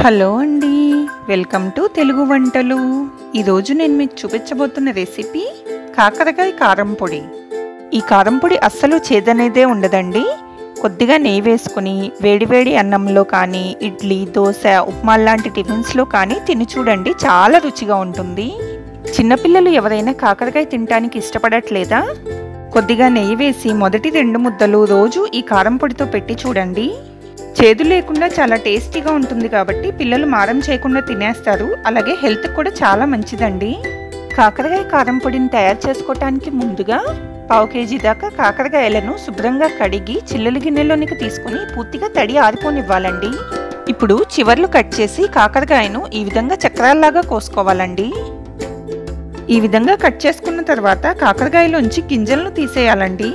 hello అండి welcome to Telugu వంటలు ఈరోజు నేను మీకు చూపించబోతున్న రెసిపీ కాకరకాయ కారం పొడి ఈ కారం పొడి అస్సలు చేదనేదే ఉండదండి కొద్దిగా నెయ్యి వేసుకుని వేడివేడి అన్నంలో కానీ ఇడ్లీ దోశ ఉప్మా లాంటి టిఫిన్స్లో కానీ తిని చూడండి చాలా రుచిగా ఉంటుంది చిన్నపిల్లలు ఎవరైనా కాకరకాయ తినడానికి ఇష్టపడట్లేదా కొద్దిగా నెయ్యి వేసి మొదటి రెండు ముద్దలు రోజు ఈ కారం పొడితో పెట్టి చూడండి చేదు లేకుండా చాలా టేస్టీగా ఉంటుంది కాబట్టి పిల్లలు మారం చేయకుండా తినేస్తారు అలాగే హెల్త్ కూడా చాలా మంచిదండి కాకరకాయ కారం పొడిని తయారు చేసుకోవటానికి ముందుగా పావు కేజీ దాకా కాకరకాయలను శుభ్రంగా కడిగి చిల్లుల గిన్నెలోనికి తీసుకుని పూర్తిగా తడి ఆరిపోనివ్వాలండి ఇప్పుడు చివర్లు కట్ చేసి కాకరకాయను ఈ విధంగా చక్రాల్లాగా కోసుకోవాలండి ఈ విధంగా కట్ చేసుకున్న తర్వాత కాకరకాయలోంచి గింజలను తీసేయాలండి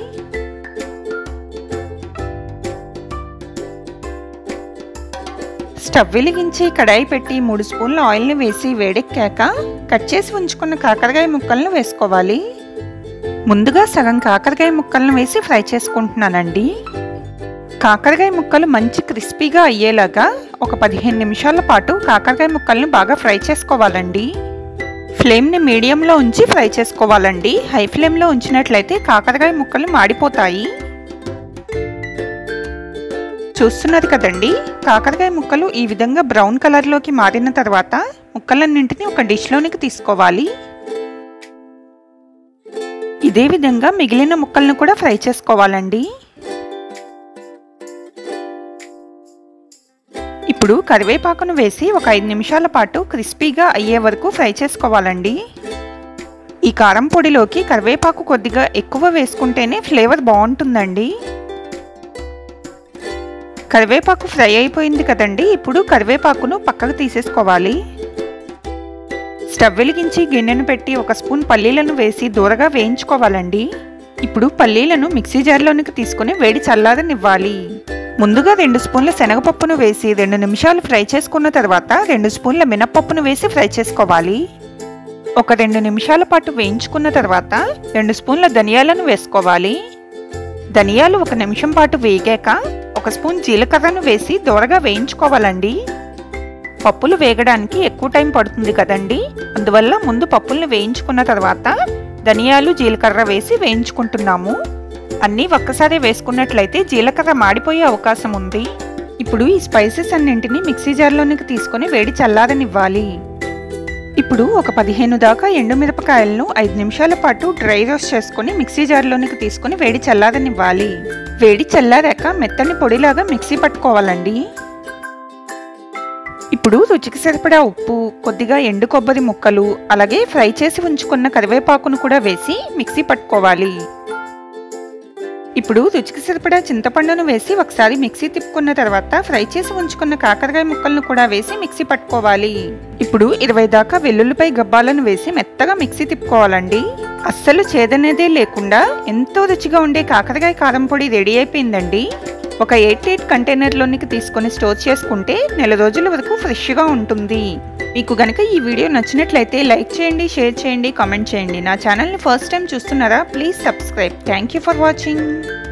స్టవ్ వెలిగించి కడాయి పెట్టి మూడు స్పూన్ల ఆయిల్ని వేసి వేడెక్కాక కట్ చేసి ఉంచుకున్న కాకరకాయ ముక్కలను వేసుకోవాలి ముందుగా సగం కాకరకాయ ముక్కలను వేసి ఫ్రై చేసుకుంటున్నానండి కాకరకాయ ముక్కలు మంచి క్రిస్పీగా అయ్యేలాగా ఒక పదిహేను నిమిషాల పాటు కాకరకాయ ముక్కలను బాగా ఫ్రై చేసుకోవాలండి ఫ్లేమ్ని మీడియంలో ఉంచి ఫ్రై చేసుకోవాలండి హై ఫ్లేమ్లో ఉంచినట్లయితే కాకరకాయ ముక్కలు మాడిపోతాయి చూస్తున్నారు కదండి కాకరకాయ ముక్కలు ఈ విధంగా బ్రౌన్ కలర్లోకి మారిన తర్వాత ముక్కలన్నింటినీ ఒక డిష్లోనికి తీసుకోవాలి ఇదే విధంగా మిగిలిన ముక్కలను కూడా ఫ్రై చేసుకోవాలండి ఇప్పుడు కరివేపాకును వేసి ఒక ఐదు నిమిషాల పాటు క్రిస్పీగా అయ్యే వరకు ఫ్రై చేసుకోవాలండి ఈ కారం పొడిలోకి కరివేపాకు కొద్దిగా ఎక్కువ వేసుకుంటేనే ఫ్లేవర్ బాగుంటుందండి కరివేపాకు ఫ్రై అయిపోయింది కదండి ఇప్పుడు కరివేపాకును పక్కకు తీసేసుకోవాలి స్టవ్ వెలిగించి గిన్నెను పెట్టి ఒక స్పూన్ పల్లీలను వేసి దూరగా వేయించుకోవాలండి ఇప్పుడు పల్లీలను మిక్సీ జార్లోనికి తీసుకుని వేడి చల్లారనివ్వాలి ముందుగా రెండు స్పూన్ల శనగపప్పును వేసి రెండు నిమిషాలు ఫ్రై చేసుకున్న తర్వాత రెండు స్పూన్ల మినప్పప్పును వేసి ఫ్రై చేసుకోవాలి ఒక రెండు నిమిషాల పాటు వేయించుకున్న తర్వాత రెండు స్పూన్ల ధనియాలను వేసుకోవాలి ధనియాలు ఒక నిమిషం పాటు వేగాక ఒక స్పూన్ జీలకర్రను వేసి దోరగా వేయించుకోవాలండి పప్పులు వేగడానికి ఎక్కువ టైం పడుతుంది కదండి అందువల్ల ముందు పప్పులను వేయించుకున్న తర్వాత ధనియాలు జీలకర్ర వేసి వేయించుకుంటున్నాము అన్నీ ఒక్కసారి వేసుకున్నట్లయితే జీలకర్ర మాడిపోయే అవకాశం ఉంది ఇప్పుడు ఈ స్పైసెస్ అన్నింటినీ మిక్సీ జార్లోనికి తీసుకొని వేడి చల్లారనివ్వాలి ఇప్పుడు ఒక పదిహేను దాకా ఎండుమిరపకాయలను ఐదు నిమిషాల పాటు డ్రై రోస్ట్ చేసుకొని మిక్సీ జార్లోనికి తీసుకొని వేడి చల్లారనివ్వాలి వేడి చల్లారాక మెత్తని పొడిలాగా మిక్సీ పట్టుకోవాలండి ఇప్పుడు రుచికి సరిపడా ఉప్పు కొద్దిగా ఎండు కొబ్బరి ముక్కలు అలాగే ఫ్రై చేసి ఉంచుకున్న కరివేపాకును కూడా వేసి మిక్సీ పట్టుకోవాలి ఇప్పుడు రుచికి సరిపడా చింతపండును వేసి ఒకసారి మిక్సీ తిప్పుకున్న తర్వాత ఫ్రై చేసి ఉంచుకున్న కాకరకాయ ముక్కలను కూడా వేసి మిక్సీ పట్టుకోవాలి ఇప్పుడు ఇరవై దాకా వెల్లుల్లిపై గబ్బాలను వేసి మెత్తగా మిక్సీ తిప్పుకోవాలండి అస్సలు చేదనేదే లేకుండా ఎంతో రుచిగా ఉండే కాకరకాయ కారం పొడి రెడీ అయిపోయిందండి ఒక ఎయిట్ ఎయిట్ కంటైనర్లోనికి తీసుకొని స్టోర్ చేసుకుంటే నెల రోజుల వరకు ఫ్రెష్గా ఉంటుంది మీకు గనక ఈ వీడియో నచ్చినట్లయితే లైక్ చేయండి షేర్ చేయండి కామెంట్ చేయండి నా ఛానల్ని ఫస్ట్ టైం చూస్తున్నారా please subscribe thank you for watching